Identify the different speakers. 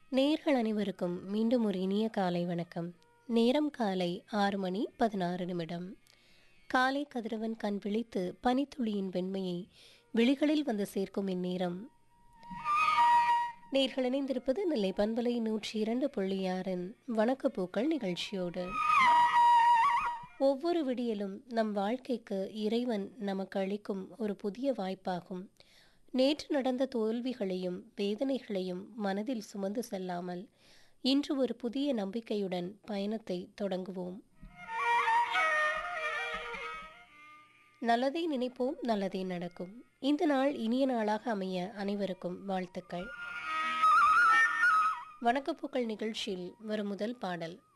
Speaker 1: நேர்கள் அனைவருக்கும் மீண்டும் ஒரு இனிய காலை வணக்கம் நேரம் காலை ஆறு மணி பதினாறு நிமிடம் காலை கதிரவன் கண் விழித்து பனித்துளியின் வெண்மையை விழிகளில் வந்து சேர்க்கும் இந்நேரம் நேர்கள் இணைந்திருப்பது நெல்லை பண்பலை நூற்றி இரண்டு புள்ளி ஆறின் வணக்கப்பூக்கள் நிகழ்ச்சியோடு ஒவ்வொரு விடியலும் நம் வாழ்க்கைக்கு இறைவன் நமக்கு அளிக்கும் ஒரு புதிய வாய்ப்பாகும் நேற்று நடந்த தோல்விகளையும் வேதனைகளையும் மனதில் சுமந்து செல்லாமல் இன்று ஒரு புதிய நம்பிக்கையுடன் பயணத்தை தொடங்குவோம் நல்லதை நினைப்போம் நல்லதே நடக்கும் இந்த நாள் இனிய நாளாக அமைய அனைவருக்கும் வாழ்த்துக்கள் வணக்கப்பூக்கள் நிகழ்ச்சியில் வரும் முதல் பாடல்